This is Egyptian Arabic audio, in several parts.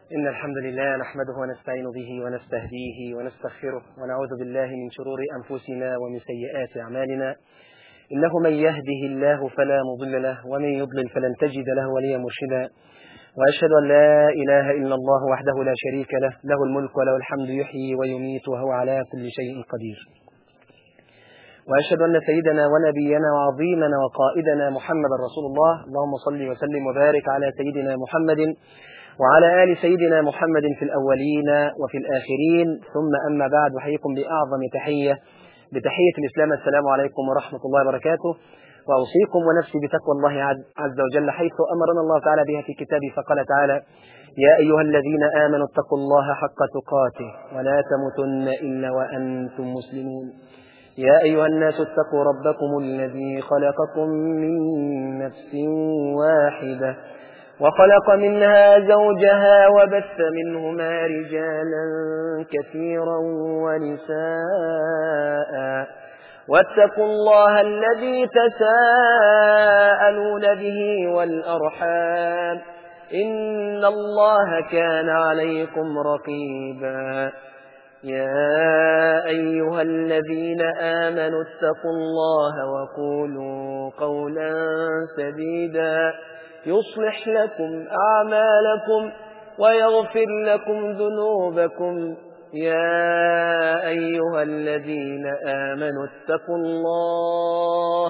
إن الحمد لله نحمده ونستعين به ونستهديه ونستغفره ونعوذ بالله من شرور أنفسنا ومن سيئات أعمالنا إنه من يهده الله فلا مضل له ومن يضلل فلن تجد له وليا مرشدا وأشهد أن لا إله إلا الله وحده لا شريك له له الملك وله الحمد يحيي ويميت وهو على كل شيء قدير وأشهد أن سيدنا ونبينا وعظيمنا وقائدنا محمد رسول الله اللهم صل وسلم وبارك على سيدنا محمد وعلى آل سيدنا محمد في الأولين وفي الآخرين ثم أما بعد أحييكم بأعظم تحية بتحية الإسلام السلام عليكم ورحمة الله وبركاته وأوصيكم ونفسي بتقوى الله عز وجل حيث أمرنا الله تعالى بها في كتابه فقال تعالى يا أيها الذين آمنوا اتقوا الله حق تقاته ولا تموتن إلا وأنتم مسلمون يا أيها الناس اتقوا ربكم الذي خلقكم من نفس واحدة وخلق منها زوجها وبث منهما رجالا كثيرا ونساء واتقوا الله الذي تساءلون به والأرحام إن الله كان عليكم رقيبا يا أيها الذين آمنوا اتقوا الله وقولوا قولا سديدا يصلح لكم أعمالكم ويغفر لكم ذنوبكم يا أيها الذين آمنوا اتقوا الله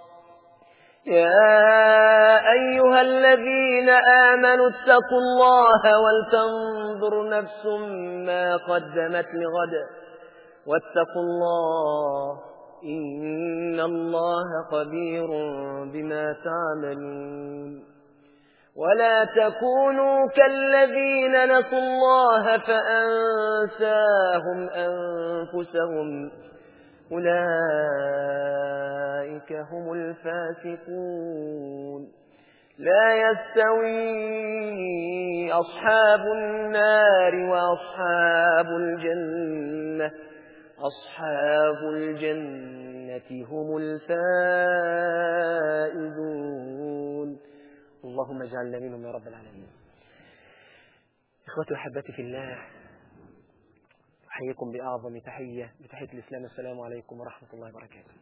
يا أيها الذين آمنوا اتقوا الله ولتنظر نفس ما قدمت لغد واتقوا الله إن الله خبير بما تعملون ولا تكونوا كالذين نسوا الله فأنساهم أنفسهم أولئك هم الفاسقون لا يستوي أصحاب النار وأصحاب الجنة أصحاب الجنة هم الفائزون اللهم اجعلنا منهم يا رب العالمين إخوتي وحبتي في الله أحييكم بأعظم تحية بتحية الإسلام السلام عليكم ورحمة الله وبركاته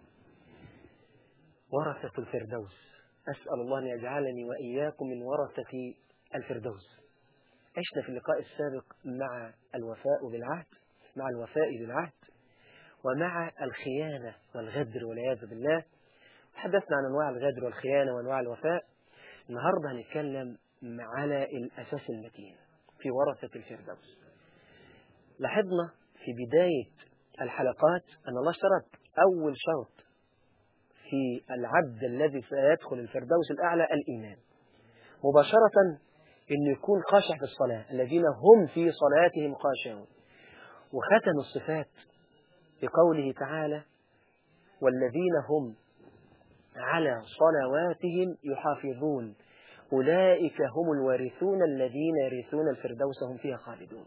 ورثة الفردوس أسأل الله أن يجعلني وإياكم من ورثة الفردوس عشنا في اللقاء السابق مع الوفاء بالعهد مع الوفاء بالعهد ومع الخيانة والغدر والعياذ بالله تحدثنا عن أنواع الغدر والخيانة وأنواع الوفاء النهاردة هنتكلم على الأساس المتين في ورثة الفردوس لاحظنا في بداية الحلقات أن الله اشترط أول شرط في العبد الذي سيدخل الفردوس الأعلى الإيمان مباشرة أن يكون خاشع في الصلاة الذين هم في صلاتهم خاشعون وختم الصفات بقوله تعالى والذين هم على صلواتهم يحافظون أولئك هم الوارثون الذين يرثون الفردوس هم فيها خالدون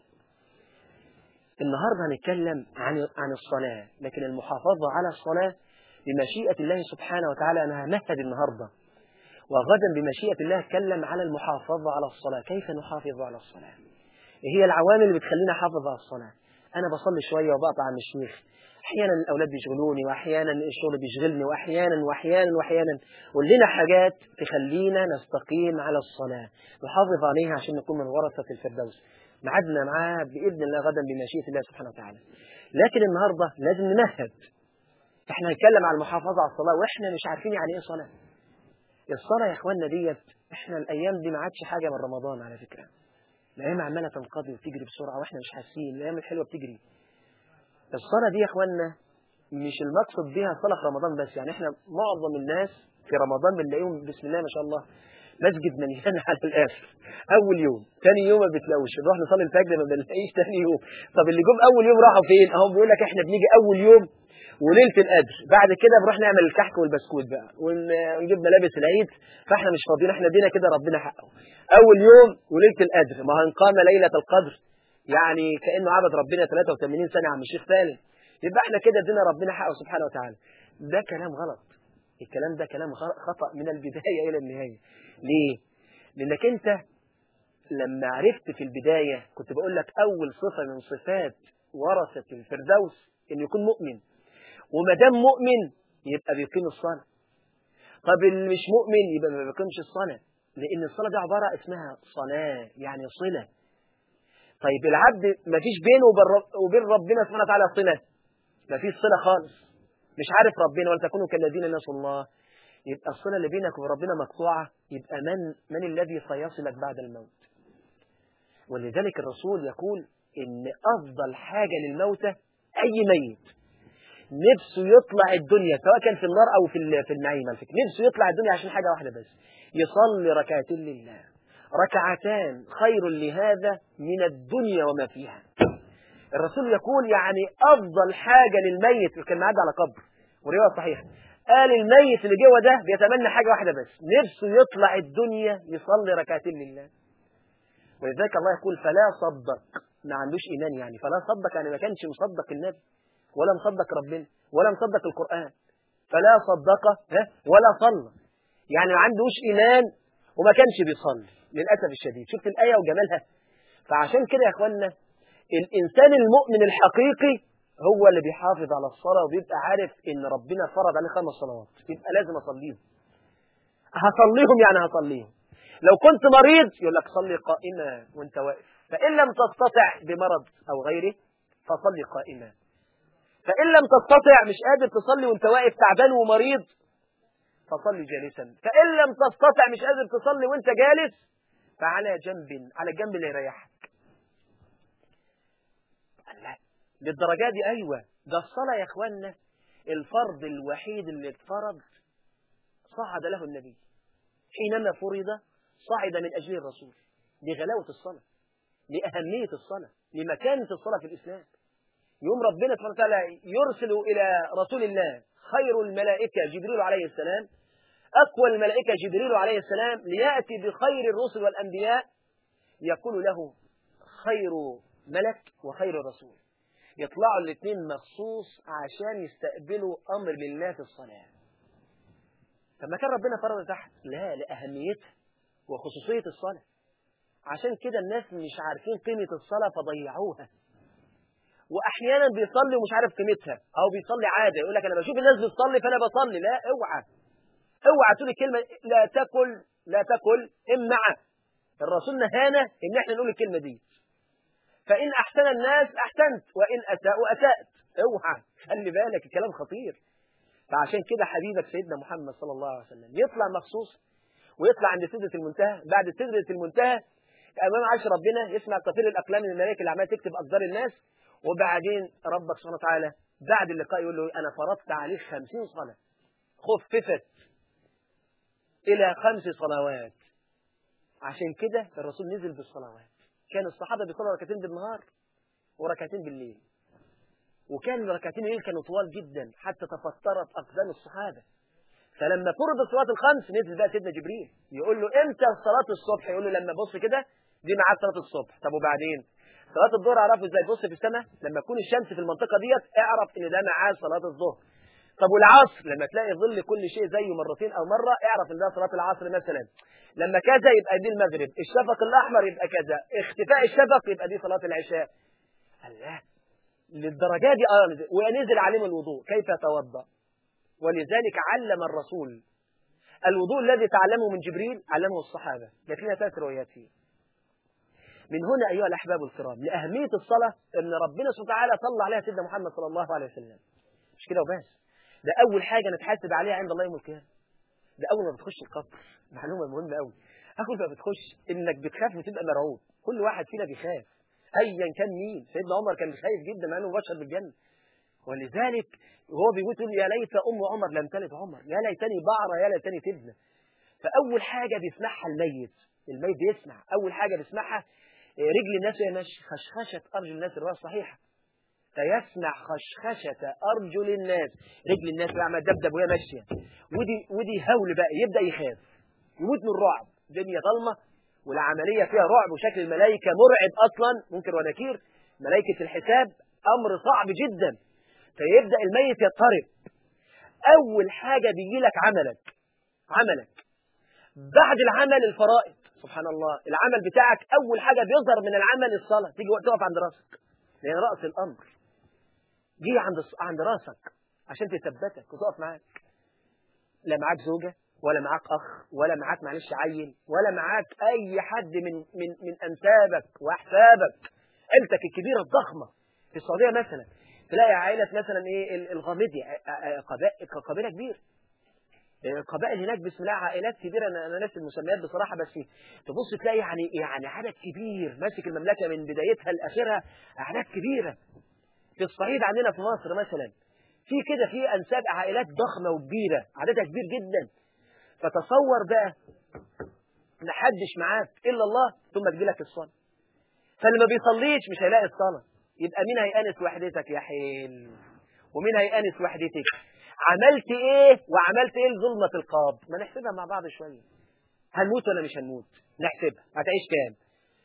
النهاردة هنتكلم عن عن الصلاة لكن المحافظة على الصلاة بمشيئة الله سبحانه وتعالى أنا همهد النهاردة وغدا بمشيئة الله أتكلم على المحافظة على الصلاة كيف نحافظ على الصلاة هي العوامل اللي بتخلينا أحافظ على الصلاة أنا بصلي شوية وبقطع عن الشيخ أحيانا الأولاد بيشغلوني وأحيانا الشغل بيشغلني وأحيانا وأحيانا وأحيانا ولنا حاجات تخلينا نستقيم على الصلاة نحافظ عليها عشان نكون من ورثة الفردوس معدنا معاه بإذن الله غدا بمشيئة الله سبحانه وتعالى لكن النهاردة لازم نمهد احنا هنتكلم على المحافظة على الصلاة واحنا مش عارفين يعني ايه صلاة الصلاة يا اخواننا ديت احنا الايام دي ما عادش حاجة من رمضان على فكرة الايام عمالة تنقضي وتجري بسرعة واحنا مش حاسين الايام الحلوة بتجري الصلاة دي يا اخواننا مش المقصد بيها صلاة في رمضان بس يعني احنا معظم الناس في رمضان بنلاقيهم بسم الله ما شاء الله مسجد مليان على الاخر اول يوم ثاني يوم ما بتلاقوش نروح نصلي الفجر ما بنلاقيش ثاني يوم طب اللي جم اول يوم راحوا فين اهو بيقول لك احنا بنيجي اول يوم وليله القدر بعد كده بنروح نعمل الكحك والبسكوت بقى ونجيب ملابس العيد فاحنا مش فاضيين احنا ادينا كده ربنا حقه اول يوم وليله القدر ما هن قام ليله القدر يعني كانه عبد ربنا 83 سنه عم الشيخ سالم يبقى احنا كده ادينا ربنا حقه سبحانه وتعالى ده كلام غلط الكلام ده كلام خطأ من البداية إلى النهاية ليه؟ لأنك أنت لما عرفت في البداية كنت بقول لك أول صفة من صفات ورثة الفردوس إن يكون مؤمن وما دام مؤمن يبقى بيقيم الصلاة طب اللي مش مؤمن يبقى ما بيقيمش الصلاة لأن الصلاة دي عبارة اسمها صلاة يعني صلة طيب العبد ما فيش بينه وبين ربنا سبحانه وتعالى صلة ما فيش صلة خالص مش عارف ربنا ولا تكونوا كالذين نسوا الله يبقى الصلة اللي بينك وبين ربنا مقطوعة يبقى من من الذي سيصلك بعد الموت ولذلك الرسول يقول إن أفضل حاجة للموتى أي ميت نفسه يطلع الدنيا سواء كان في النار أو في في النعيم الفكر نفسه يطلع الدنيا عشان حاجة واحدة بس يصلي ركعتين لله ركعتان خير لهذا من الدنيا وما فيها الرسول يقول يعني أفضل حاجة للميت اللي كان معدي على قبر ورواية صحيحة قال الميت اللي جوه ده بيتمنى حاجة واحدة بس نفسه يطلع الدنيا يصلي ركعتين لله ولذلك الله يقول فلا صدق ما عندوش إيمان يعني فلا صدق يعني ما كانش مصدق النبي ولا مصدق ربنا ولا مصدق القرآن فلا صدق ها ولا صلى يعني ما عندوش إيمان وما كانش بيصلي للأسف الشديد شفت الآية وجمالها فعشان كده يا إخواننا الإنسان المؤمن الحقيقي هو اللي بيحافظ على الصلاة وبيبقى عارف إن ربنا فرض عليه خمس صلوات يبقى لازم أصليهم هصليهم يعني هصليهم لو كنت مريض يقول لك صلي قائما وانت واقف فإن لم تستطع بمرض أو غيره فصلي قائما فإن لم تستطع مش قادر تصلي وانت واقف تعبان ومريض فصلي جالسا فإن لم تستطع مش قادر تصلي وانت جالس فعلى جنب على الجنب اللي يريحك لا للدرجة دي أيوة ده الصلاة يا إخواننا الفرض الوحيد اللي اتفرض صعد له النبي حينما فرض صعد من أجل الرسول لغلاوة الصلاة لأهمية الصلاة لمكانة الصلاة في الإسلام يوم ربنا سبحانه وتعالى يرسل إلى رسول الله خير الملائكة جبريل عليه السلام أقوى الملائكة جبريل عليه السلام ليأتي بخير الرسل والأنبياء يقول له خير ملك وخير رسول يطلعوا الاثنين مخصوص عشان يستقبلوا أمر لله في الصلاة فما كان ربنا فرض تحت لا لأهميتها وخصوصية الصلاة عشان كده الناس مش عارفين قيمة الصلاة فضيعوها واحيانا بيصلي ومش عارف قيمتها او بيصلي عاده يقول لك انا بشوف الناس بتصلي فانا بصلي لا اوعى اوعى تقول الكلمه لا تاكل لا تاكل امنع الرسول نهانا ان احنا نقول الكلمه دي فان احسن الناس احسنت وان اساءوا اسات اوعى خلي بالك الكلام خطير فعشان كده حبيبك سيدنا محمد صلى الله عليه وسلم يطلع مخصوص ويطلع عند سدره المنتهى بعد سدره المنتهى امام عرش ربنا يسمع تطير الاقلام من الملائكه اللي عماله تكتب اقدار الناس وبعدين ربك سبحانه وتعالى بعد اللقاء يقول له أنا فرضت عليك خمسين صلاة خففت إلى خمس صلوات عشان كده الرسول نزل بالصلوات كان الصحابة بيصلوا ركعتين بالنهار وركعتين بالليل وكان ركعتين الليل كانوا طوال جدا حتى تفطرت أقدام الصحابة فلما فرض الصلاة الخمس نزل بقى سيدنا جبريل يقول له امتى صلاة الصبح يقول له لما بص كده دي معاد صلاة الصبح طب وبعدين صلاة الظهر اعرفه ازاي بص في السماء لما تكون الشمس في المنطقة ديت اعرف ان ده ميعاد صلاة الظهر طب والعصر لما تلاقي ظل كل شيء زيه مرتين او مرة اعرف ان ده صلاة العصر مثلا لما كذا يبقى دي المغرب الشفق الاحمر يبقى كذا اختفاء الشفق يبقى دي صلاة العشاء الله للدرجة دي اه ونزل عليهم الوضوء كيف يتوضا ولذلك علم الرسول الوضوء الذي تعلمه من جبريل علمه الصحابة لكن لنا ثلاث روايات فيه من هنا أيها الأحباب الكرام لأهمية الصلاة أن ربنا سبحانه وتعالى صلى عليها سيدنا محمد صلى الله عليه وسلم مش كده وبس ده أول حاجة نتحاسب عليها عند الله يوم القيامة ده أول ما بتخش القبر معلومة مهمة قوي أول ما بتخش إنك بتخاف وتبقى مرعوب كل واحد فينا بيخاف أيا كان مين سيدنا عمر كان خايف جدا مع إنه مبشر بالجنة ولذلك وهو بيقول يا ليت أم عمر لم تلد عمر يا ليتني بعرة يا ليتني تبنى فأول حاجة بيسمعها الميت الميت بيسمع أول حاجة بيسمعها رجل الناس وهي ماشية خشخشة أرجل الناس الرواية صحيحة فيسمع خشخشة أرجل الناس رجل الناس بقى دبدب وهي ماشية ودي ودي هول بقى يبدأ يخاف يموت من الرعب الدنيا ظلمة والعملية فيها رعب وشكل الملائكة مرعب أصلا منكر ونكير ملائكة الحساب أمر صعب جدا فيبدأ الميت يضطرب أول حاجة بيجي لك عملك عملك بعد العمل الفرائض سبحان الله العمل بتاعك أول حاجة بيظهر من العمل الصلاة تيجي وقت تقف عند راسك لأن رأس الأمر جه عند عند راسك عشان تثبتك وتقف معاك لا معاك زوجة ولا معاك أخ ولا معاك معلش عيل ولا معاك أي حد من من من أنسابك وأحسابك عيلتك الكبيرة الضخمة في السعودية مثلا تلاقي عائلة مثلا إيه الغامدي قبيلة كبيرة قبائل هناك بسم الله عائلات كبيرة أنا أنا ناسي المسميات بصراحة بس تبص تلاقي يعني يعني عدد كبير ماسك المملكة من بدايتها لآخرها أعداد كبيرة في الصعيد عندنا في مصر مثلا في كده في أنساب عائلات ضخمة وكبيرة عددها كبير جدا فتصور بقى محدش معاك إلا الله ثم تجي لك الصلاة فاللي ما بيصليش مش هيلاقي الصلاة يبقى مين هيأنس وحدتك يا حيل ومين هيأنس وحدتك عملت ايه وعملت ايه لظلمة القاب ما نحسبها مع بعض شوية هنموت ولا مش هنموت نحسبها هتعيش كام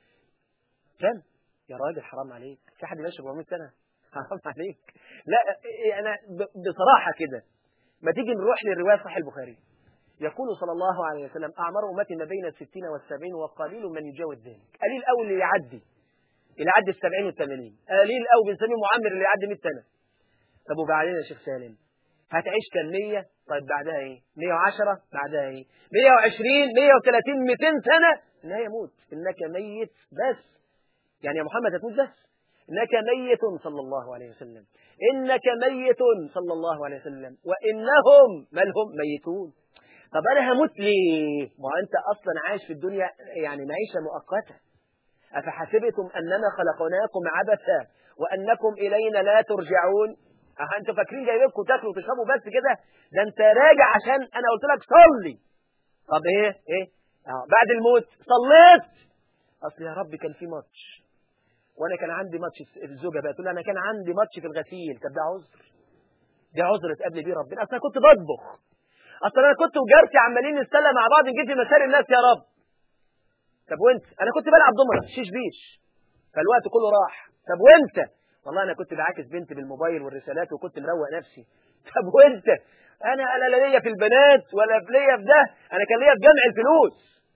كام يا راجل حرام عليك في حد ماشي 400 سنة حرام عليك لا انا بصراحة كده ما تيجي نروح للرواية صحيح البخاري يقول صلى الله عليه وسلم أعمار أمتي ما بين الستين والسبعين وقليل من يجاوز ذلك قليل أول اللي يعدي اللي يعدي السبعين والثمانين قليل أو بنسميه معمر اللي يعدي 100 سنة طب وبعدين يا شيخ سالم هتعيش كام 100 طيب بعدها ايه 110 بعدها ايه 120 130 200 سنة النهاية موت انك ميت بس يعني يا محمد هتموت بس انك ميت صلى الله عليه وسلم انك ميت صلى الله عليه وسلم وانهم ما هم ميتون طب انا هموت ليه ما انت اصلا عايش في الدنيا يعني معيشة مؤقتة افحسبتم انما خلقناكم عبثا وانكم الينا لا ترجعون اه انتوا فاكرين جايبينكم تاكلوا وتشربوا بس كده ده انت راجع عشان انا قلت لك صلي طب ايه ايه اه بعد الموت صليت اصل يا رب كان في ماتش وانا كان عندي ماتش الزوجه بقى تقول انا كان عندي ماتش في الغسيل طب ده عذر ده عذر اتقابل بيه ربنا اصل انا كنت بطبخ اصل انا كنت وجارتي عمالين نتسلى مع بعض نجيب في مسار الناس يا رب طب وانت انا كنت بلعب دومنه شيش بيش فالوقت كله راح طب وانت والله انا كنت بعاكس بنتي بالموبايل والرسالات وكنت مروق نفسي طب وانت انا انا لا ليا في البنات ولا ليا في ده انا كان ليا في جمع الفلوس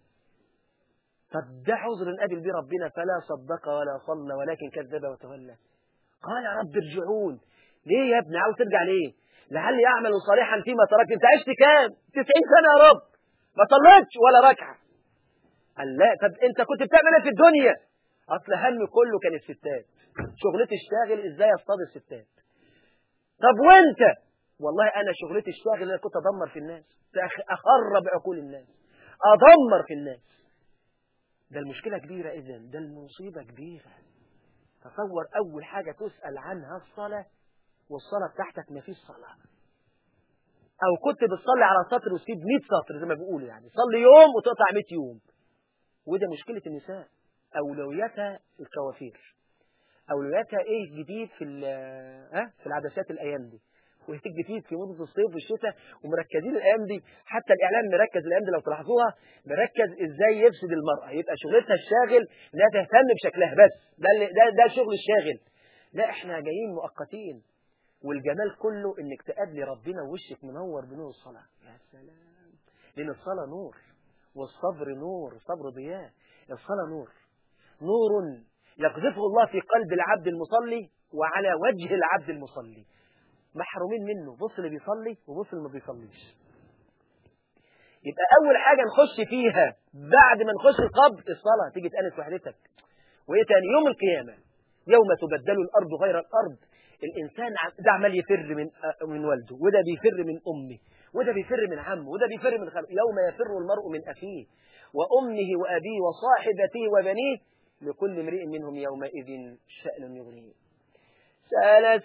طب ده عذر نقابل بيه ربنا فلا صدق ولا صلى ولكن كذب وتولى قال يا رب ارجعون ليه يا ابني عاوز ترجع ليه لعلي اعمل صالحا فيما تركت انت عشت كام 90 سنه يا رب ما صليتش ولا ركعه قال لا طب انت كنت بتعمل ايه في الدنيا اصل همي كله كان الستات شغلتي اشتغل ازاي اصطاد الستات طب وانت والله انا شغلتي اشتغل انا كنت ادمر في الناس اخرب عقول الناس ادمر في الناس ده المشكله كبيره اذا ده المصيبه كبيره تصور اول حاجه تسال عنها الصلاه والصلاه بتاعتك ما فيش صلاه او كنت بتصلي على سطر وتسيب 100 سطر زي ما بيقولوا يعني صلي يوم وتقطع 100 يوم وده مشكله النساء اولوياتها الكوافير اولوياتها ايه جديد في ها في العدسات الايام دي وايه الجديد في مده الصيف والشتاء ومركزين الايام دي حتى الاعلام مركز الايام دي لو تلاحظوها مركز ازاي يفسد المراه يبقى شغلتها الشاغل انها تهتم بشكلها بس ده ده ده شغل الشاغل لا احنا جايين مؤقتين والجمال كله انك تقابلي ربنا ووشك منور بنور الصلاه يا سلام لان الصلاه نور والصبر نور الصبر ضياء الصلاه نور نور يقذفه الله في قلب العبد المصلي وعلى وجه العبد المصلي محرومين منه بص اللي بيصلي وبص اللي ما بيصليش يبقى أول حاجة نخش فيها بعد ما نخش القبر الصلاة تيجي تأنس وحدتك وإيه تاني يوم القيامة يوم تبدل الأرض غير الأرض الإنسان ده عمال يفر من من والده وده بيفر من أمه وده بيفر من عمه وده بيفر من خلقه يوم يفر المرء من أخيه وأمه وأبيه وصاحبته وبنيه لكل امرئ منهم يومئذ شأن يغنيه سأل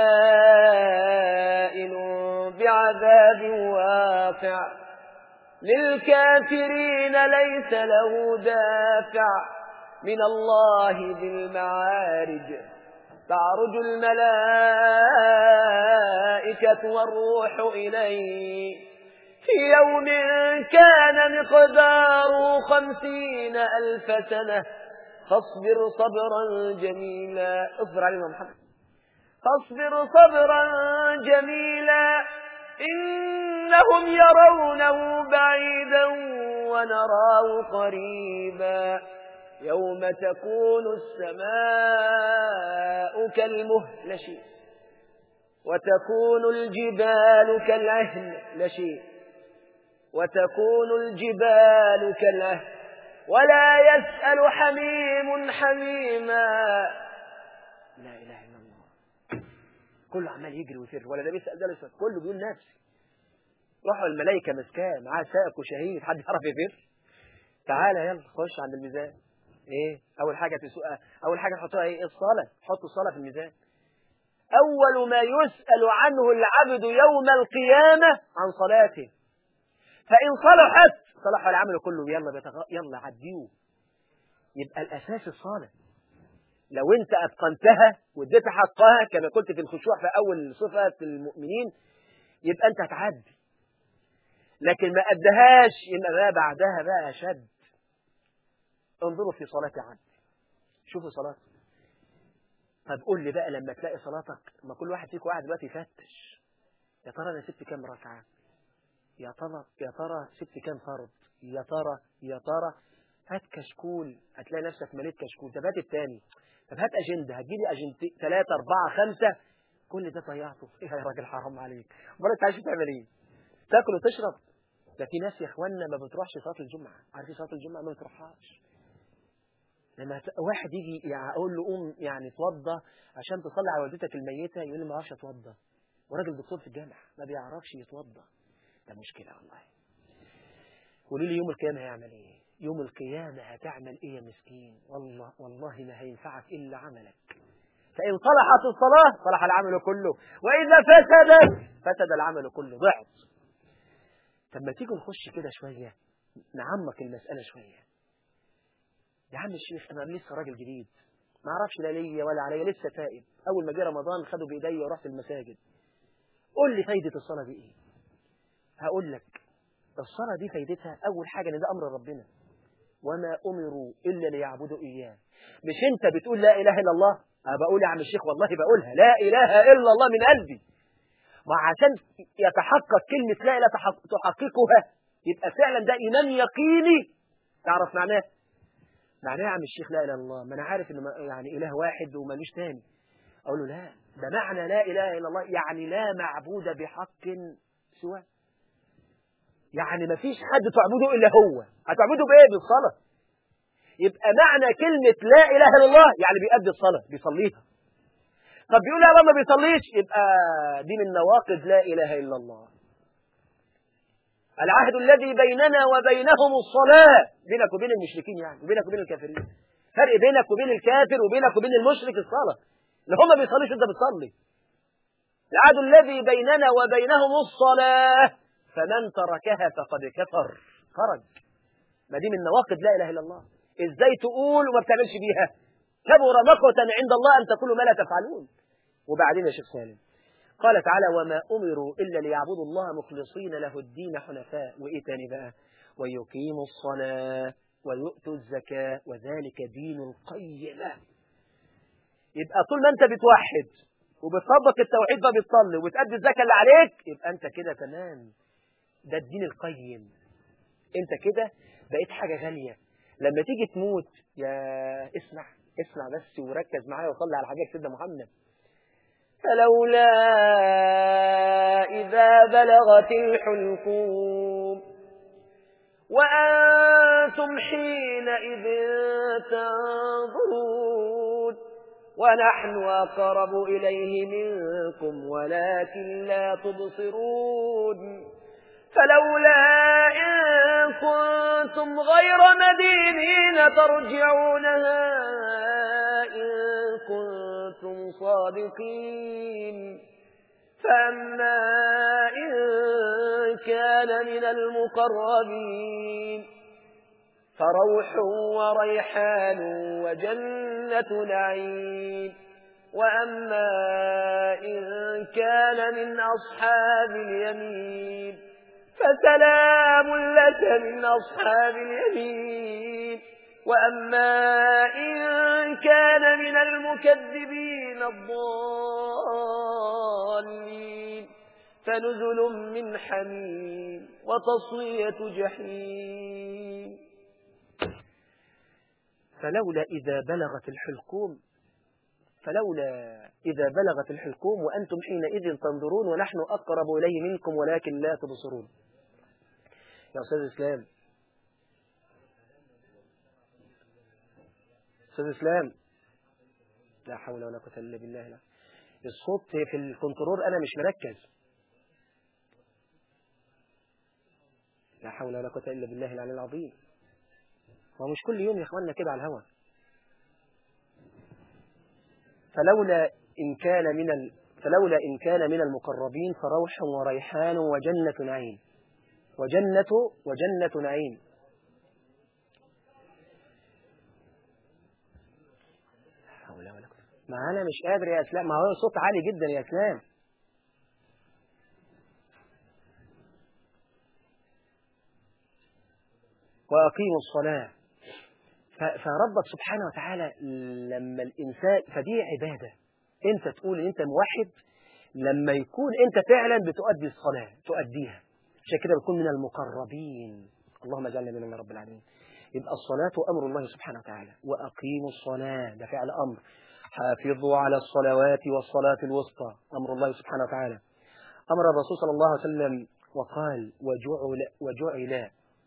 سائل بعذاب واقع للكافرين ليس له دافع من الله ذي المعارج تعرج الملائكة والروح إليه في يوم كان مقداره خمسين ألف سنة فاصبر صبرا جميلا اصبر علينا محمد فاصبر صبرا جميلا إنهم يرونه بعيدا ونراه قريبا يوم تكون السماء كالمهل شيء وتكون الجبال كالعهن لشيء وتكون الجبال كالعهن ولا يسأل حميم حميما لا إله إلا الله كله عمال يجري ويفر ولا ده بيسأل ده لسه كله بيقول نفسي راحوا الملائكة مسكاه معاه سائق وشهيد حد يعرف يفر تعالى يلا خش عند الميزان ايه اول حاجة تسوقها اول حاجة تحطها ايه الصلاة حطوا الصلاة في الميزان اول ما يسأل عنه العبد يوم القيامة عن صلاته فإن صلحت صلح العمل كله يلا بيتغ... يلا عديه يبقى الأساس الصلاة لو أنت أتقنتها واديت حقها كما قلت في الخشوع في أول صفة المؤمنين يبقى أنت هتعدي لكن ما أدهاش يبقى بقى بعدها بقى شد انظروا في صلاة عبد شوفوا صلاته طب قول لي بقى لما تلاقي صلاتك ما كل واحد فيكم قاعد دلوقتي يفتش يا ترى انا سبت كام ركعه يا ترى يا ترى سبت كام فرض يا ترى يا ترى هات كشكول هتلاقي نفسك مليت كشكول طب هات التاني طب هات اجنده هتجيلي اجندتين ثلاثه اربعه خمسه كل ده ضيعته ايه يا راجل حرام عليك امال انت عايز تعمل ايه؟ تاكل وتشرب ده في ناس يا اخوانا ما بتروحش صلاه الجمعه عارفين صلاه الجمعه ما بتروحهاش لما واحد يجي يعني اقول له قوم يعني اتوضى عشان تصلي على والدتك الميته يقول لي ما اعرفش اتوضى وراجل دكتور في الجامعه ما بيعرفش يتوضى ده مشكله والله قولوا لي يوم القيامه هيعمل ايه يوم القيامه هتعمل ايه يا مسكين والله والله ما هينفعك الا عملك فان صلحت الصلاه صلح العمل كله واذا فسدت فسد العمل كله ضعت طب ما تيجي نخش كده شويه نعمق المساله شويه يا عم الشيخ انا لسه راجل جديد ما اعرفش لا ليا ولا عليا لسه تائب اول ما جه رمضان خدوا بايديا ورحت المساجد قول لي فايده الصلاه دي ايه هقول لك الصلاه دي فايدتها اول حاجه ان ده امر ربنا وما امروا الا ليعبدوا اياه مش انت بتقول لا اله الا الله أنا بقول يا عم الشيخ والله بقولها لا اله الا الله من قلبي ما عشان يتحقق كلمه لا اله تحققها يبقى فعلا ده ايمان يقيني تعرف معناه معناه يا عم الشيخ لا اله الا الله ما انا عارف انه يعني اله واحد ومالوش تاني اقول له لا ده معنى لا اله الا الله يعني لا معبود بحق سواه يعني ما فيش حد تعبده الا هو هتعبده بايه بالصلاه يبقى معنى كلمه لا اله الا الله يعني بيأدي الصلاه بيصليها طب بيقول يا ما بيصليش يبقى دي من نواقض لا اله الا الله العهد الذي بيننا وبينهم الصلاة بينك وبين المشركين يعني وبينك وبين الكافرين فرق بينك وبين الكافر وبينك وبين المشرك الصلاة اللي هم بيصليش انت بتصلي العهد الذي بيننا وبينهم الصلاة فمن تركها فقد كفر خرج ما دي من نواقض لا إله إلا الله إزاي تقول وما بتعملش بيها كبر مقتا عند الله أن تقولوا ما لا تفعلون وبعدين يا شيخ سالم قال تعالى وما أمروا إلا ليعبدوا الله مخلصين له الدين حنفاء وإيه تاني بقى ويقيموا الصلاة ويؤتوا الزكاة وذلك دين القيمة يبقى طول ما أنت بتوحد وبتطبق التوحيد ده بتصلي وبتأدي الزكاة اللي عليك يبقى أنت كده تمام ده الدين القيم أنت كده بقيت حاجة غالية لما تيجي تموت يا اسمع اسمع بس وركز معايا وصلي على حبيبك سيدنا محمد فلولا إذا بلغت الحلقوم وأنتم حينئذ تنظرون ونحن أقرب إليه منكم ولكن لا تبصرون فلولا إن كنتم غير مدينين ترجعونها إن كنتم صادقين فأما إن كان من المقربين فروح وريحان وجنة نعيم وأما إن كان من أصحاب اليمين فسلام لك من أصحاب اليمين وأما إن كان من المكذبين الضالين فنزل من حميم وتصلية جحيم فلولا إذا بلغت الحلقوم فلولا إذا بلغت الحلقوم وأنتم حينئذ تنظرون ونحن أقرب إليه منكم ولكن لا تبصرون يا أستاذ إسلام أستاذ إسلام لا حول ولا قوة إلا بالله لا الصوت في الكنترول أنا مش مركز لا حول ولا قوة إلا بالله العلي العظيم هو مش كل يوم يا إخواننا كده على الهواء فلولا إن كان من ال... فلولا إن كان من المقربين فروح وريحان وجنة نعيم وجنة وجنة نعيم حول ولا قوة ما أنا مش قادر يا إسلام ما هو صوت عالي جدا يا إسلام وأقيموا الصلاة فربك سبحانه وتعالى لما الإنسان فدي عبادة أنت تقول أن أنت موحد لما يكون أنت فعلا بتؤدي الصلاة تؤديها عشان كده بتكون من المقربين اللهم اجعلنا من رب العالمين يبقى الصلاة أمر الله سبحانه وتعالى وأقيموا الصلاة ده فعل أمر حافظوا على الصلوات والصلاة الوسطى أمر الله سبحانه وتعالى أمر الرسول صلى الله عليه وسلم وقال وجعل, وجعل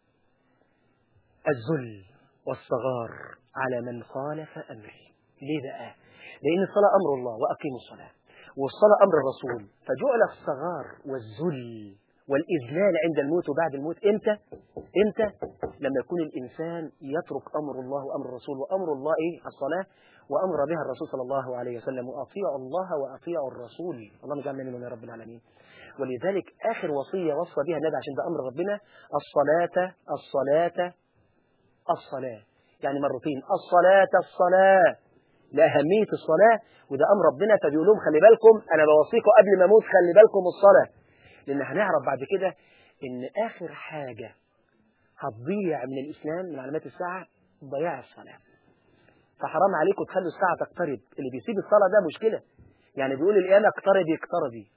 الذل والصغار على من خالف أمري ليه بقى؟ لأن الصلاة أمر الله وأقيموا الصلاة والصلاة أمر الرسول فجعل الصغار والذل والإذلال عند الموت وبعد الموت إمتى؟ إمتى؟ لما يكون الإنسان يترك أمر الله وأمر الرسول وأمر الله إيه؟ الصلاة وأمر بها الرسول صلى الله عليه وسلم وأطيعوا الله وأطيعوا الرسول اللهم اجعلنا منهم يا رب العالمين ولذلك آخر وصية وصى بها النبي عشان ده أمر ربنا الصلاة الصلاة الصلاة يعني مرتين الصلاة الصلاة لأهمية الصلاة وده أمر ربنا فبيقول لهم خلي بالكم أنا بوصيكم قبل ما أموت خلي بالكم الصلاة لأن هنعرف بعد كده إن آخر حاجة هتضيع من الإسلام من علامات الساعة ضياع الصلاة فحرام عليكم تخلوا الساعة تقترب اللي بيسيب الصلاة ده مشكلة يعني بيقول القيامة اقتربي اقتربي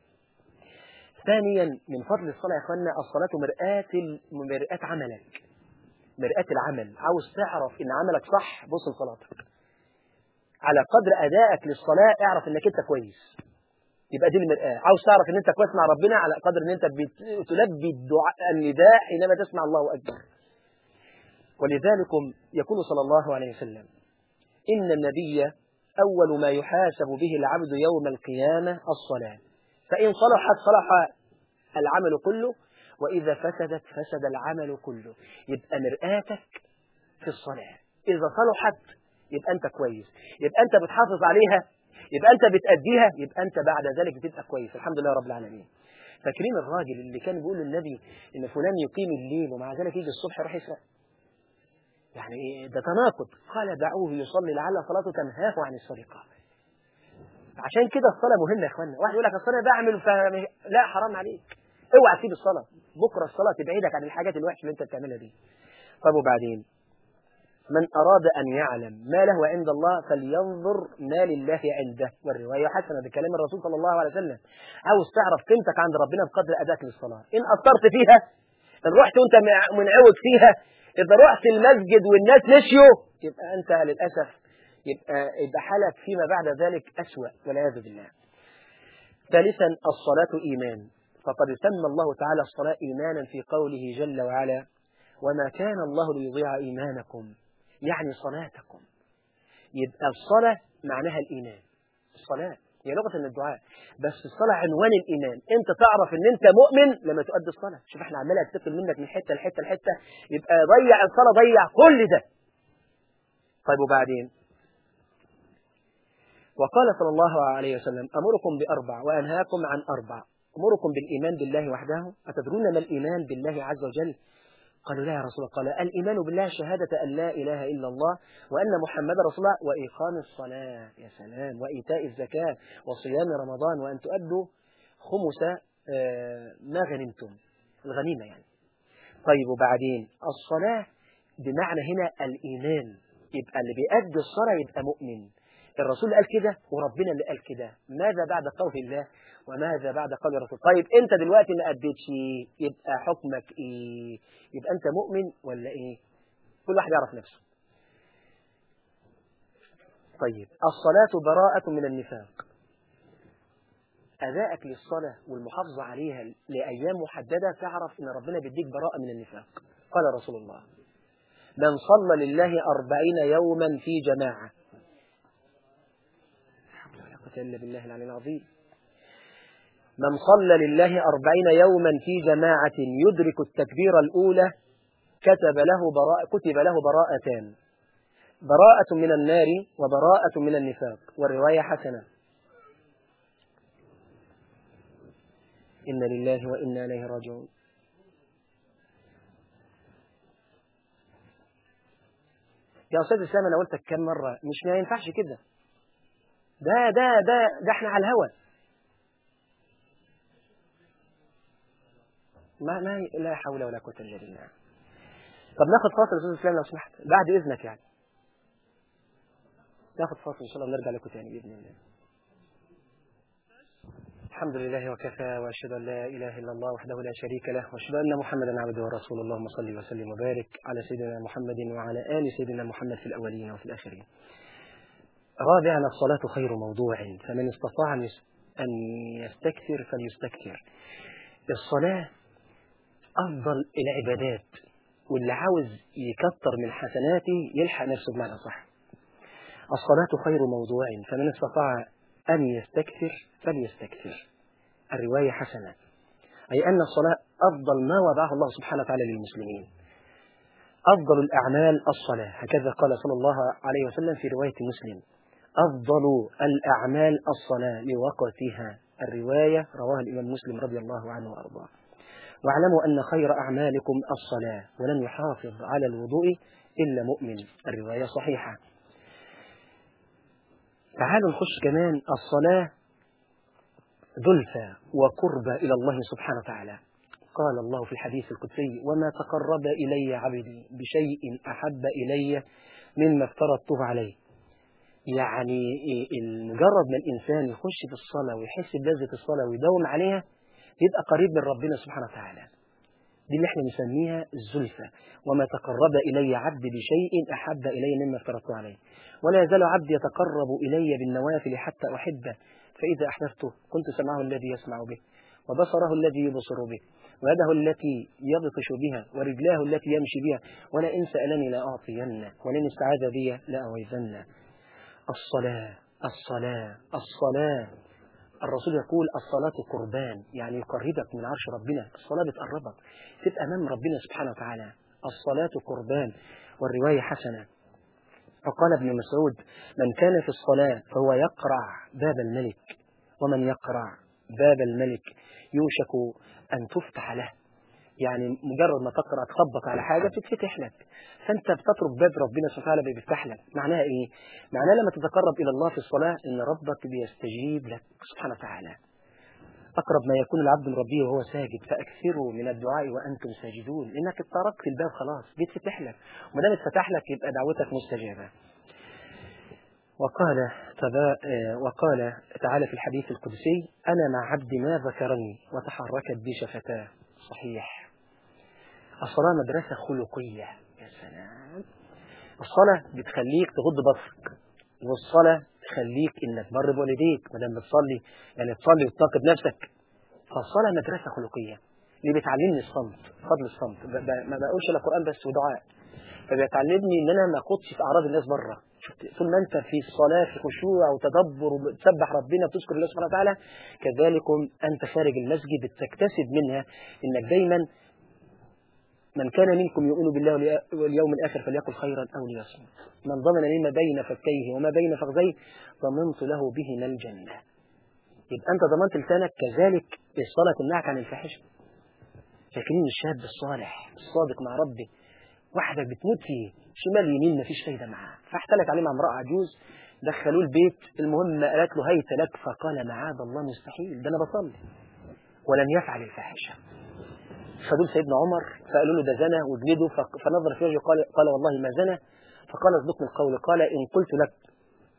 ثانيا من فضل الصلاة يا اخوانا الصلاة مرآة مرآة عملك مرآة العمل عاوز تعرف ان عملك صح بص لصلاتك على قدر ادائك للصلاة اعرف انك انت كويس يبقى دي المرآة عاوز تعرف ان انت كويس مع ربنا على قدر ان انت تلبي الدعاء النداء حينما تسمع الله اكبر ولذلك يقول صلى الله عليه وسلم إن النبي أول ما يحاسب به العبد يوم القيامة الصلاة فإن صلحت صلح العمل كله وإذا فسدت فسد العمل كله يبقى مرآتك في الصلاة إذا صلحت يبقى أنت كويس يبقى أنت بتحافظ عليها يبقى أنت بتأديها يبقى أنت بعد ذلك بتبقى كويس الحمد لله رب العالمين فاكرين الراجل اللي كان بيقول للنبي إن فلان يقيم الليل ومع ذلك يجي الصبح يروح يسرق يعني ده تناقض قال دعوه يصلي لعل صلاته تنهاه عن السرقة عشان كده الصلاة مهمة يا اخوانا واحد يقول لك الصلاة بعمل ف... لا حرام عليك اوعى تسيب الصلاة بكرة الصلاة تبعدك عن الحاجات الوحشة اللي انت بتعملها دي طب وبعدين من أراد أن يعلم ما له عند الله فلينظر ما لله عنده والرواية حسنة بكلام الرسول صلى الله عليه وسلم عاوز تعرف قيمتك عند ربنا بقدر أداك للصلاة إن أثرت فيها إن رحت وأنت منعوج فيها إذا رحت المسجد والناس مشيوا يبقى أنت للأسف يبقى, يبقى حالك فيما بعد ذلك أسوأ والعياذ بالله ثالثا الصلاة إيمان فقد سمى الله تعالى الصلاة إيمانا في قوله جل وعلا وما كان الله ليضيع إيمانكم يعني صلاتكم يبقى الصلاة معناها الإيمان الصلاة هي لغة من الدعاء بس الصلاة عنوان الإيمان أنت تعرف أن أنت مؤمن لما تؤدي الصلاة شوف احنا عمالة تتكل منك من حتة لحتة لحتة يبقى ضيع الصلاة ضيع كل ده طيب وبعدين وقال صلى الله عليه وسلم أمركم بأربع وأنهاكم عن أربع أمركم بالإيمان بالله وحده أتدرون ما الإيمان بالله عز وجل قالوا لا يا رسول الله قال الإيمان بالله شهادة أن لا إله إلا الله وأن محمد رسول الله وإقام الصلاة يا سلام وإيتاء الزكاة وصيام رمضان وأن تؤدوا خمس ما غنمتم الغنيمة يعني طيب وبعدين الصلاة بمعنى هنا الإيمان يبقى اللي بيأدي الصلاة يبقى مؤمن الرسول قال كده وربنا اللي قال كده ماذا بعد قول الله وماذا بعد قول الرسول طيب انت دلوقتي ما أديتش يبقى حكمك ايه يبقى انت مؤمن ولا ايه كل واحد يعرف نفسه طيب الصلاة براءة من النفاق أدائك للصلاة والمحافظة عليها لأيام محددة تعرف أن ربنا بيديك براءة من النفاق قال رسول الله من صلى لله أربعين يوما في جماعة إلا بالله العلي العظيم من صلى لله أربعين يوما في جماعة يدرك التكبير الأولى كتب له براءة كتب له براءتان براءة من النار وبراءة من النفاق والرواية حسنة إن لله وإنا إليه راجعون يا أستاذ إسلام أنا قلتك كم مرة مش ما ينفعش كده ده ده ده ده احنا على الهوا ما ما لا حول ولا قوة إلا بالله طب ناخد فاصل يا أستاذ إسلام لو سمحت بعد إذنك يعني ناخد فاصل إن شاء الله ونرجع لكم تاني بإذن الله الحمد لله وكفى وأشهد أن لا إله إلا الله وحده لا شريك له وأشهد أن محمدا عبده ورسوله اللهم صل وسلم وبارك على سيدنا محمد وعلى آل سيدنا محمد في الأولين وفي الآخرين رابعا الصلاة خير موضوع فمن استطاع أن يستكثر فليستكثر الصلاة أفضل العبادات واللي عاوز يكتر من حسناته يلحق نفسه بمعنى صح الصلاة خير موضوع فمن استطاع أن يستكثر فليستكثر الرواية حسنة أي أن الصلاة أفضل ما وضعه الله سبحانه وتعالى للمسلمين أفضل الأعمال الصلاة هكذا قال صلى الله عليه وسلم في رواية مسلم أفضل الأعمال الصلاة لوقتها الرواية رواها الإمام مسلم رضي الله عنه وأرضاه واعلموا أن خير أعمالكم الصلاة ولن يحافظ على الوضوء إلا مؤمن الرواية صحيحة تعالوا نخش كمان الصلاة زلفى وقربى إلى الله سبحانه وتعالى قال الله في الحديث القدسي وما تقرب إلي عبدي بشيء أحب إلي مما افترضته عليه يعني مجرد ما الإنسان يخش في الصلاة ويحس بلذة الصلاة ويداوم عليها يبقى قريب من ربنا سبحانه وتعالى دي اللي احنا بنسميها الزلفى وما تقرب إلي عبدي بشيء أحب إلي مما افترضته عليه ولا يزال عبدي يتقرب إلي بالنوافل حتى أحبه فإذا أحببته كنت سمعه الذي يسمع به وبصره الذي يبصر به ويده التي يبطش بها ورجلاه التي يمشي بها ولئن سألني لأعطينه ولئن استعاذ بي لأويذنه الصلاة الصلاة الصلاة الرسول يقول الصلاة قربان يعني يقربك من عرش ربنا الصلاة بتقربك تبقى أمام ربنا سبحانه وتعالى الصلاة قربان والرواية حسنة فقال ابن مسعود من كان في الصلاة فهو يقرع باب الملك ومن يقرع باب الملك يوشك أن تفتح له يعني مجرد ما تقرأ تخبط على حاجة بتتفتح لك فأنت بتترك باب ربنا سبحانه وتعالى بيفتح لك معناها إيه؟ معناها لما تتقرب إلى الله في الصلاة إن ربك بيستجيب لك سبحانه وتعالى أقرب ما يكون العبد من ربه وهو ساجد فأكثروا من الدعاء وأنتم ساجدون لأنك اتطرقت الباب خلاص بيتفتح لك وما دام اتفتح لك يبقى دعوتك مستجابة وقال تبا وقال تعالى في الحديث القدسي أنا مع عبدي ما ذكرني وتحركت بي شفتاه صحيح الصلاة مدرسة خلقية يا سلام الصلاة بتخليك تغض بصرك والصلاة تخليك انك تبر بوالديك ما دام بتصلي يعني تصلي وتناقض نفسك فالصلاة مدرسة خلقية اللي بتعلمني الصمت فضل الصمت ما بقولش الا قرآن بس ودعاء فبيتعلمني ان انا ما اخدش في اعراض الناس بره شفت طول ما انت في الصلاة في خشوع وتدبر وتسبح ربنا وتذكر الله سبحانه وتعالى كذلكم انت خارج المسجد بتكتسب منها انك دايما من كان منكم يؤمن بالله واليوم الآخر فليقل خيرا أو ليصمت من ضمن لي ما بين فكيه وما بين فخذيه ضمنت له بهما الجنة يبقى أنت ضمنت لسانك كذلك الصلاة تمنعك عن الفاحشة فاكرين الشاب الصالح الصادق مع ربه واحدة بتموت فيه شمال يمين مفيش فايدة معاه فاحتلت عليه مع امرأة عجوز دخلوه البيت المهم قالت له هيت لك فقال معاذ الله مستحيل ده أنا بصلي ولم يفعل الفاحشة فدول سيدنا عمر فقالوا له ده زنى وجلده فنظر في وجهه قال, قال والله ما زنى فقال اصدقني القول قال إن قلت لك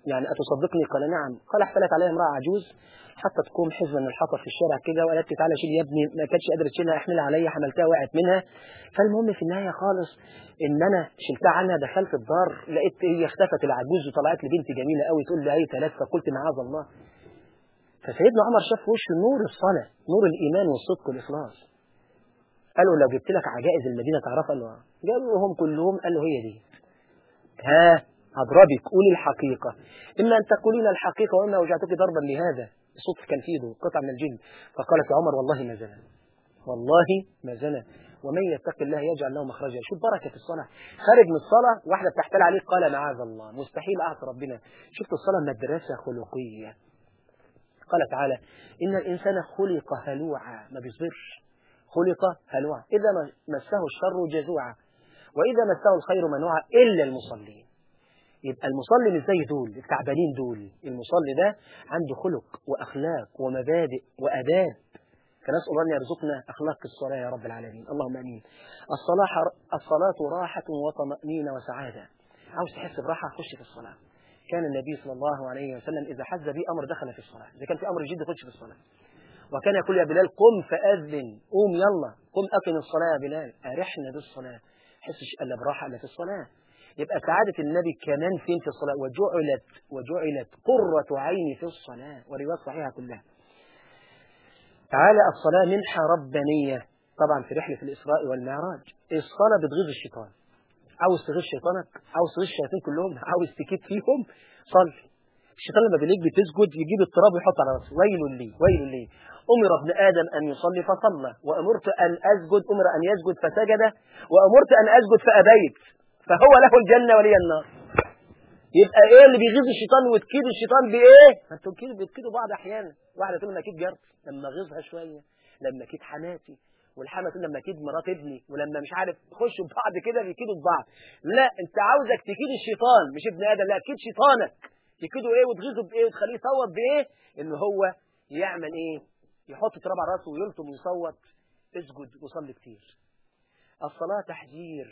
يعني أتصدقني قال نعم قال احتلت عليها امرأة عجوز حتى تقوم حزمة من الحطب في الشارع كده وقالت لي تعالى شيل يا ابني ما كانتش قادرة تشيلها احملها عليا حملتها وقعت منها فالمهم في النهاية خالص ان انا شلتها عنها دخلت الدار لقيت هي اختفت العجوز وطلعت لي بنت جميلة قوي تقول لي اي ثلاث فقلت معاذ الله فسيدنا عمر شاف في وشه نور الصلاة نور الإيمان والصدق والإخلاص قالوا لو جبت لك عجائز المدينة تعرفها قال له آه. جابهم كلهم قال له هي دي ها أضربك قولي الحقيقة إما أن تقولين الحقيقة وإما وجعتك ضربا لهذا صوت كان في ايده قطع من الجلد فقالت يا عمر والله ما زنى والله ما زنى ومن يتق الله يجعل له مخرجا شوف بركة الصلاة خارج من الصلاة واحدة بتحتال عليه قال معاذ الله مستحيل أعصي ربنا شفت الصلاة مدرسة خلقية قال تعالى إن الإنسان خلق هلوعا ما بيصبرش خلق هلوعا إذا مسه الشر جزوعا وإذا مسه الخير منوعا إلا المصلين يبقى المصلي مش زي دول التعبانين دول المصلي ده عنده خلق وأخلاق ومبادئ وأداب فنسأل الله أن يرزقنا أخلاق الصلاة يا رب العالمين اللهم أمين الصلاة الصلاة راحة وطمأنينة وسعادة عاوز تحس براحة خش في الصلاة كان النبي صلى الله عليه وسلم إذا حز به أمر دخل في الصلاة إذا كان في أمر جد خش في الصلاة وكان يقول يا بلال قم فأذن قوم يلا قم أقم الصلاة يا بلال أرحنا بالصلاة حسش إلا براحة إلا في الصلاة يبقى سعادة النبي كمان فين في الصلاة وجعلت وجعلت قرة عيني في الصلاة وروايات صحيحة كلها تعالى الصلاة منحة ربانية طبعا في رحلة الإسراء والمعراج الصلاة بتغيظ الشيطان عاوز تغيظ شيطانك عاوز تغيظ الشياطين كلهم عاوز تكيد فيهم صلي الشيطان لما بيلاقيك بتسجد يجيب التراب ويحط على راسه ويل لي ويل لي أمر ابن آدم أن يصلي فصلى وأمرت أن أسجد أمر أن يسجد فسجد وأمرت أن أسجد فأبيت فهو له الجنة ولي النار يبقى ايه اللي بيغيظ الشيطان وتكيد الشيطان بايه ما انتوا كده بتكيدوا بعض احيانا واحده تقول لما اكيد جرت لما غيظها شويه لما اكيد حماتي والحما تقول لما اكيد مرات ابني ولما مش عارف خشوا ببعض كده بيكيدوا ببعض لا انت عاوزك تكيد الشيطان مش ابن ادم لا اكيد شيطانك تكيده ايه وتغيظه بايه وتخليه يصوت بايه ان هو يعمل ايه يحط تراب على راسه ويلطم ويصوت اسجد وصلي كتير الصلاه تحذير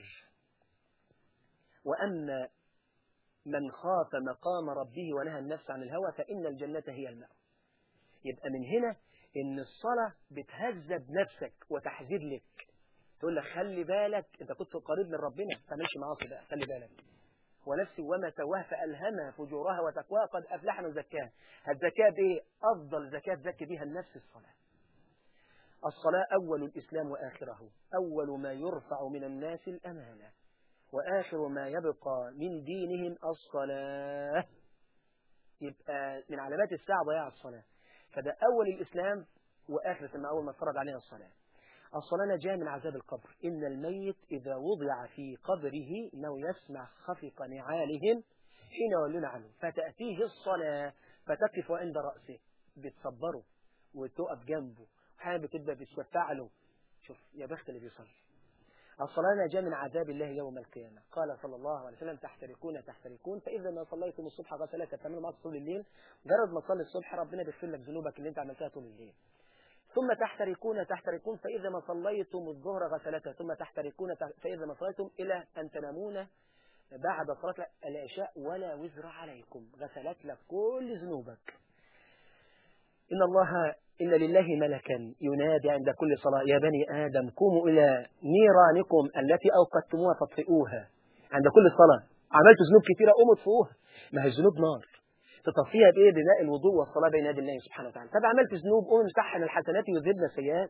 وأما من خاف مقام ربه ونهى النفس عن الهوى فإن الجنة هي المأوى يبقى من هنا إن الصلاة بتهذب نفسك وتحذير لك تقول لك خلي بالك أنت كنت قريب من ربنا ما تعملش معاصي بقى خلي بالك ونفسي وما سواها فألهمها فجورها وتقواها قد أفلح من زكاها الزكاة بإيه؟ أفضل زكاة زكي بها النفس الصلاة الصلاة أول الإسلام وآخره أول ما يرفع من الناس الأمانة وآخر ما يبقى من دينهم الصلاة يبقى من علامات الساعة ضياع الصلاة فده أول الإسلام وآخر ما أول ما اتفرج عليها الصلاة الصلاة نجاة من عذاب القبر إن الميت إذا وضع في قبره إنه يسمع خفق نعالهم حين يولون عنه فتأتيه الصلاة فتقف عند رأسه بتصبره وتقف جنبه حين بتبقى بتشفع له شوف يا بخت اللي بيصلي الصلاة نجاة من عذاب الله يوم القيامة قال صلى الله عليه وسلم تحترقون تحترقون فإذا ما صليتم الصبح غسلات تعملوا معك طول الليل جرد ما تصلي الصبح ربنا بيغفر لك ذنوبك اللي انت عملتها طول الليل ثم تحترقون تحترقون فإذا ما صليتم الظهر غسلتها ثم تحترقون فإذا ما صليتم إلى أن تنامون بعد صلاة العشاء ولا وزر عليكم غسلت لك كل ذنوبك إن الله إن لله ملكا ينادي عند كل صلاة يا بني آدم قوموا إلى نيرانكم التي أوقدتموها فاطفئوها عند كل صلاة عملت ذنوب كثيرة قوموا اطفئوها ما هي الذنوب نار تطفيها بإيه بماء الوضوء والصلاة بين يدي الله سبحانه وتعالى طب عملت ذنوب قوم امسحها الحسنات يذهبن السيئات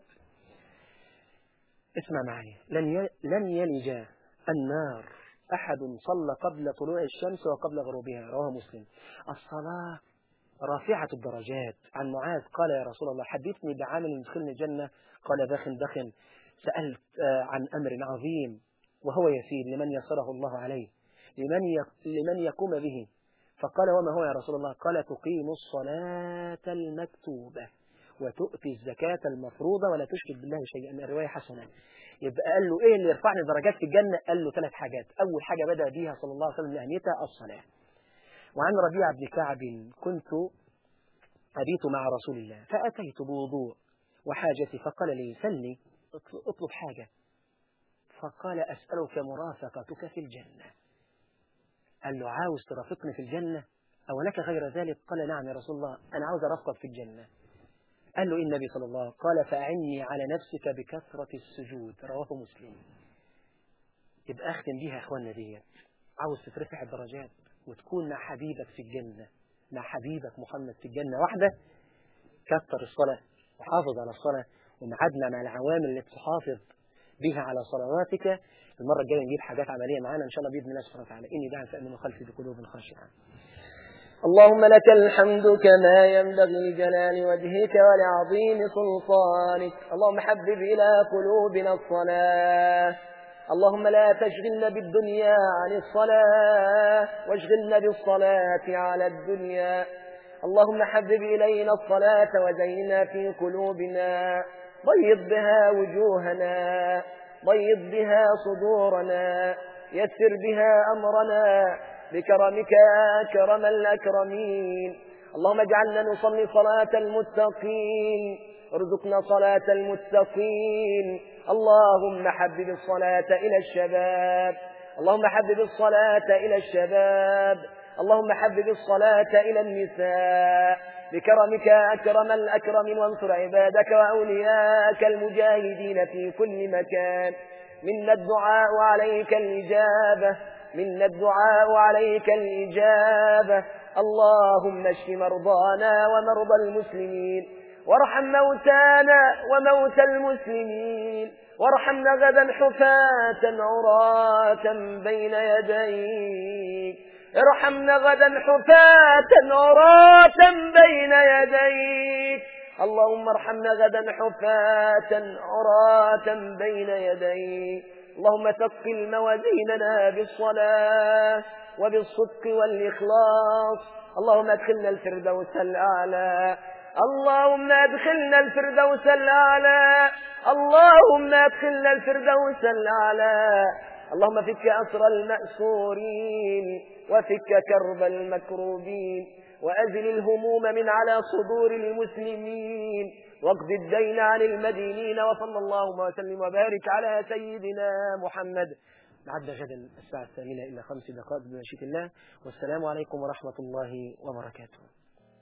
اسمع معي لن لن يلج النار أحد صلى قبل طلوع الشمس وقبل غروبها رواه مسلم الصلاة رافعة الدرجات عن معاذ قال يا رسول الله حدثني بعمل يدخلني الجنة قال دخن دخن سألت عن أمر عظيم وهو يسير لمن يسره الله عليه لمن لمن يقوم به فقال وما هو يا رسول الله قال تقيم الصلاة المكتوبة وتؤتي الزكاة المفروضة ولا تشرك بالله شيئا الرواية حسنة يبقى قال له ايه اللي يرفعني درجات في الجنة قال له ثلاث حاجات اول حاجة بدأ بيها صلى الله عليه وسلم لأهميتها الصلاة وعن ربيع بن كعب كنت أبيت مع رسول الله فأتيت بوضوء وحاجتي فقال لي سلني اطلب حاجة فقال أسألك مرافقتك في الجنة قال له عاوز ترافقني في الجنة أو لك غير ذلك قال نعم يا رسول الله أنا عاوز أرفقك في الجنة قال له إيه النبي صلى الله عليه وسلم قال فأعني على نفسك بكثرة السجود رواه مسلم يبقى أختم بيها يا إخواننا ديت عاوز تترفع الدرجات وتكون مع حبيبك في الجنة مع حبيبك محمد في الجنة واحدة كثر الصلاة وحافظ على الصلاة ومعادنا مع العوامل اللي تحافظ بها على صلواتك المرة الجاية نجيب حاجات عملية معانا إن شاء الله بإذن الله سبحانه وتعالى إني دعا فأمن خلفي بقلوب خاشعة اللهم لك الحمد كما ينبغي لجلال وجهك ولعظيم سلطانك اللهم حبب إلى قلوبنا الصلاة اللهم لا تشغلنا بالدنيا عن الصلاة واشغلنا بالصلاة على الدنيا اللهم حبب إلينا الصلاة وزينا في قلوبنا ضيض بها وجوهنا ضيض بها صدورنا يسر بها أمرنا بكرمك يا أكرم الأكرمين اللهم اجعلنا نصلي صلاة المتقين ارزقنا صلاة المتقين اللهم حبب الصلاة إلى الشباب اللهم حبب الصلاة إلى الشباب اللهم حبب الصلاة إلى النساء بكرمك أكرم الأكرم وانصر عبادك وأولياءك المجاهدين في كل مكان منا الدعاء عليك الإجابة منا الدعاء عليك الإجابة اللهم اشف مرضانا ومرضى المسلمين وارحم موتانا وموتى المسلمين وارحمنا غدا حفاة عراة بين يديك ارحمنا غدا حفاة عراة بين يديك اللهم ارحمنا غدا حفاة عراة بين يديك اللهم ثقل موازيننا بالصلاة وبالصدق والإخلاص اللهم ادخلنا الفردوس الأعلى اللهم ادخلنا الفردوس الأعلى اللهم ادخلنا الفردوس الأعلى اللهم فك أسر المأسورين وفك كرب المكروبين وأزل الهموم من على صدور المسلمين واقض الدين عن المدينين وصلى اللهم وسلم وبارك على سيدنا محمد عد غدا الساعة الثامنة إلى خمس دقائق بمشيئة الله والسلام عليكم ورحمة الله وبركاته